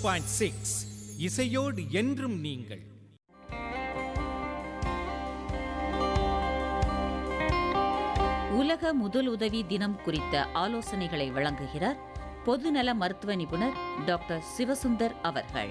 point six இசையோடு என்றும் நீங்கள் உலக முதலுதவி தினம் குறித்த ஆலோசனைகளை வழங்குகிறார் பொதுநல மருத்துவ நிபுணர் டாக்டர் சிவசுந்தர் அவர்கள்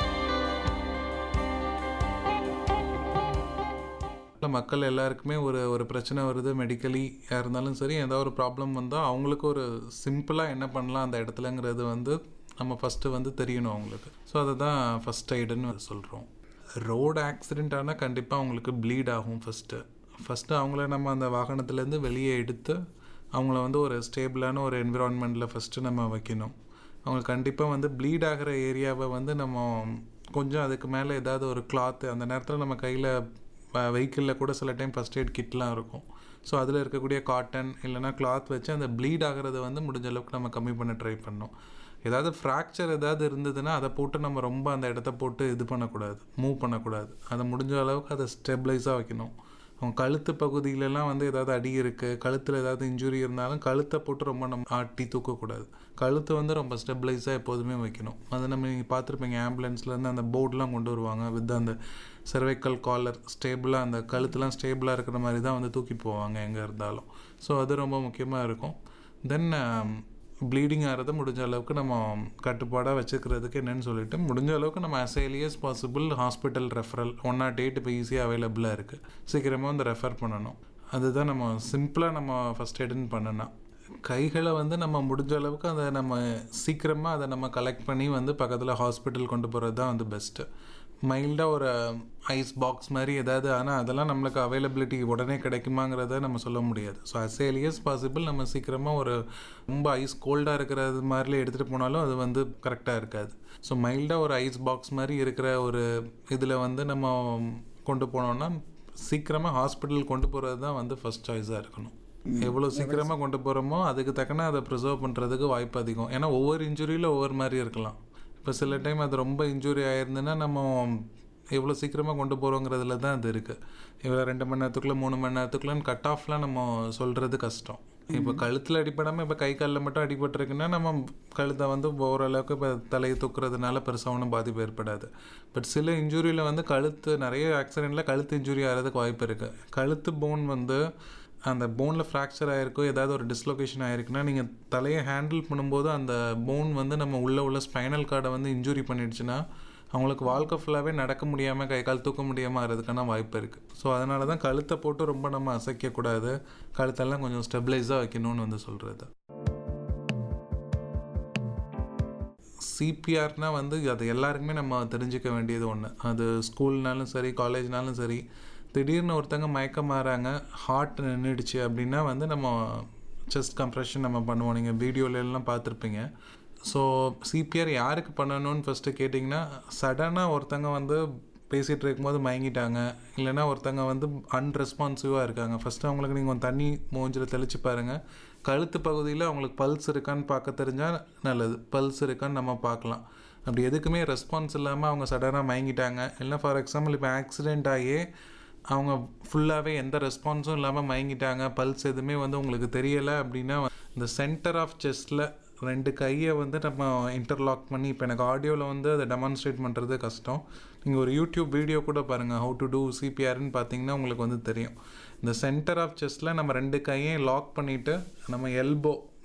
மக்கள் எல்லாருக்குமே ஒரு ஒரு பிரச்சனை வருது மெடிக்கலி இருந்தாலும் சரி ஏதாவது ஒரு ப்ராப்ளம் வந்தால் அவங்களுக்கு ஒரு சிம்பிளாக என்ன பண்ணலாம் அந்த இடத்துலங்கிறது வந்து நம்ம ஃபஸ்ட்டு வந்து தெரியணும் அவங்களுக்கு ஸோ அதை தான் ஃபஸ்ட் எய்டுன்னு சொல்கிறோம் ரோடு ஆக்சிடெண்ட் ஆனால் கண்டிப்பாக அவங்களுக்கு ப்ளீட் ஆகும் ஃபஸ்ட்டு ஃபஸ்ட்டு அவங்கள நம்ம அந்த வாகனத்துலேருந்து வெளியே எடுத்து அவங்கள வந்து ஒரு ஸ்டேபிளான ஒரு என்விரான்மெண்ட்டில் ஃபஸ்ட்டு நம்ம வைக்கணும் அவங்களுக்கு கண்டிப்பாக வந்து ப்ளீட் ஆகிற ஏரியாவை வந்து நம்ம கொஞ்சம் அதுக்கு மேலே ஏதாவது ஒரு கிளாத்து அந்த நேரத்தில் நம்ம கையில் வெஹிக்கிளில் கூட சில டைம் ஃபஸ்ட் எய்ட் கிட்லாம் இருக்கும் ஸோ அதில் இருக்கக்கூடிய காட்டன் இல்லைனா கிளாத் வச்சு அந்த ப்ளீட் ஆகிறத வந்து முடிஞ்ச அளவுக்கு நம்ம கம்மி பண்ண ட்ரை பண்ணோம் ஏதாவது ஃப்ராக்சர் ஏதாவது இருந்ததுன்னா அதை போட்டு நம்ம ரொம்ப அந்த இடத்த போட்டு இது பண்ணக்கூடாது மூவ் பண்ணக்கூடாது அதை முடிஞ்ச அளவுக்கு அதை ஸ்டெபிளைஸாக வைக்கணும் அவங்க கழுத்து பகுதியிலலாம் வந்து ஏதாவது அடி இருக்குது கழுத்தில் ஏதாவது இன்ஜுரி இருந்தாலும் கழுத்தை போட்டு ரொம்ப நம்ம ஆட்டி தூக்கக்கூடாது கழுத்து வந்து ரொம்ப ஸ்டெபிளைஸாக எப்போதுமே வைக்கணும் அது நம்ம நீங்கள் பார்த்துருப்பீங்க ஆம்புலன்ஸ்லேருந்து அந்த போர்டெலாம் கொண்டு வருவாங்க வித் அந்த செர்வைக்கல் காலர் ஸ்டேபிளாக அந்த கழுத்துலாம் ஸ்டேபிளாக இருக்கிற மாதிரி தான் வந்து தூக்கிட்டு போவாங்க எங்கே இருந்தாலும் ஸோ அது ரொம்ப முக்கியமாக இருக்கும் தென் ப்ளீடிங் ஆகிறத முடிஞ்ச அளவுக்கு நம்ம கட்டுப்பாடாக வச்சுக்கிறதுக்கு என்னென்னு சொல்லிட்டு முடிஞ்ச அளவுக்கு நம்ம as early as possible hospital referral one nought eight இப்போ ஈஸியாக அவைலபிளாக இருக்குது சீக்கிரமாக வந்து ரெஃபர் பண்ணணும் அதுதான் நம்ம சிம்பிளாக நம்ம ஃபஸ்ட் எய்டுன்னு பண்ணணும் கைகளை வந்து நம்ம முடிஞ்ச அளவுக்கு அதை நம்ம சீக்கிரமாக அதை நம்ம கலெக்ட் பண்ணி வந்து பக்கத்தில் ஹாஸ்பிட்டல் கொண்டு போகிறது தான் வந்து பெஸ்ட்டு மைல்டாக ஒரு ஐஸ் பாக்ஸ் மாதிரி ஏதாவது ஆனால் அதெல்லாம் நம்மளுக்கு அவைலபிலிட்டி உடனே கிடைக்குமாங்கிறத நம்ம சொல்ல முடியாது so as early as possible நம்ம சீக்கிரமாக ஒரு ரொம்ப ஐஸ் கோல்டாக இருக்கிறது மாதிரில எடுத்துகிட்டு போனாலும் அது வந்து கரெக்டாக இருக்காது ஸோ மைல்டாக ஒரு ஐஸ் பாக்ஸ் மாதிரி இருக்கிற ஒரு இதில் வந்து நம்ம கொண்டு போனோம்னா சீக்கிரமாக ஹாஸ்பிட்டல் கொண்டு போகிறது தான் வந்து ஃபஸ்ட் சாய்ஸாக இருக்கணும் எவ்வளோ சீக்கிரமாக கொண்டு போகிறோமோ அதுக்கு தக்கன அதை ப்ரிசர்வ் பண்ணுறதுக்கு வாய்ப்பு அதிகம் ஏன்னா ஒவ்வொரு இன்ஜுரியில் ஒவ்வொரு மாதிரி இருக்கலாம் இப்போ சில டைம் அது ரொம்ப இன்ஜுரி ஆயிருந்துன்னா நம்ம எவ்வளோ சீக்கிரமாக கொண்டு போகிறோங்கிறதுல தான் அது இருக்குது இவ்வளோ ரெண்டு மணி நேரத்துக்குள்ளே மூணு மணி நேரத்துக்குள்ளேன்னு கட் ஆஃப்லாம் நம்ம சொல்கிறது கஷ்டம் இப்போ கழுத்தில் அடிப்படாமல் இப்போ கை காலில் மட்டும் அடிபட்டிருக்குன்னா நம்ம கழுத்தை வந்து ஓரளவுக்கு இப்போ தலையை தூக்குறதுனால பெருசாக ஒன்றும் பாதிப்பு ஏற்படாது பட் சில இன்ஜுரியில் வந்து கழுத்து நிறைய ஆக்சிடெண்ட்டில் கழுத்து இன்ஜுரி ஆகிறதுக்கு வாய்ப்பு இருக்குது கழுத்து போன் வந்து அந்த போனில் ஃப்ராக்சர் ஆகிருக்கோ ஏதாவது ஒரு டிஸ்லொகேஷன் ஆகிருக்குன்னா நீங்கள் தலையை ஹேண்டில் பண்ணும்போது அந்த போன் வந்து நம்ம உள்ள உள்ள ஸ்பைனல் கார்டை வந்து இன்ஜுரி பண்ணிடுச்சுன்னா அவங்களுக்கு வாழ்க்கை ஃபுல்லாகவே நடக்க முடியாமல் கை கால் தூக்க முடியாமல் ஆகிறதுக்கான வாய்ப்பு இருக்குது ஸோ அதனால தான் கழுத்தை போட்டு ரொம்ப நம்ம அசைக்கக்கூடாது கழுத்தெல்லாம் கொஞ்சம் ஸ்டெபிளைஸாக வைக்கணும்னு வந்து சொல்கிறது சிபிஆர்னால் வந்து அது எல்லாருக்குமே நம்ம தெரிஞ்சுக்க வேண்டியது ஒன்று அது ஸ்கூல்னாலும் சரி காலேஜ்னாலும் சரி திடீர்னு ஒருத்தங்க மயக்கம் மாறாங்க ஹார்ட் நின்றுடுச்சு அப்படின்னா வந்து நம்ம செஸ்ட் கம்ப்ரெஷன் நம்ம பண்ணுவோம் நீங்கள் வீடியோல எல்லாம் பார்த்துருப்பீங்க ஸோ சிபிஆர் யாருக்கு பண்ணணும்னு ஃபஸ்ட்டு கேட்டிங்கன்னா சடனாக ஒருத்தங்க வந்து பேசிகிட்டு இருக்கும்போது மயங்கிட்டாங்க இல்லைன்னா ஒருத்தங்க வந்து அன்ரெஸ்பான்சிவாக இருக்காங்க ஃபஸ்ட்டு அவங்களுக்கு நீங்கள் தண்ணி மூஞ்சில் தெளித்து பாருங்கள் கழுத்து பகுதியில் அவங்களுக்கு பல்ஸ் இருக்கான்னு பார்க்க தெரிஞ்சால் நல்லது பல்ஸ் இருக்கான்னு நம்ம பார்க்கலாம் அப்படி எதுக்குமே ரெஸ்பான்ஸ் இல்லாமல் அவங்க சடனாக மயங்கிட்டாங்க இல்லைனா ஃபார் எக்ஸாம்பிள் இப்போ ஆக்சிடெண்ட் ஆகி அவங்க ஃபுல்லாகவே எந்த ரெஸ்பான்ஸும் இல்லாமல் மயங்கிட்டாங்க பல்ஸ் எதுவுமே வந்து உங்களுக்கு தெரியலை அப்படின்னா இந்த சென்டர் ஆஃப் செஸ்ட்டில் ரெண்டு கையை வந்து நம்ம இன்டர்லாக் பண்ணி இப்போ எனக்கு ஆடியோவில் வந்து அதை டெமான்ஸ்ட்ரேட் பண்ணுறது கஷ்டம் நீங்கள் ஒரு யூடியூப் வீடியோ கூட பாருங்கள் ஹவு டு டூ சிபிஆர்னு பார்த்தீங்கன்னா உங்களுக்கு வந்து தெரியும் இந்த சென்டர் ஆஃப் செஸ்ட்டில் நம்ம ரெண்டு கையையும் லாக் பண்ணிவிட்டு நம்ம எல்போ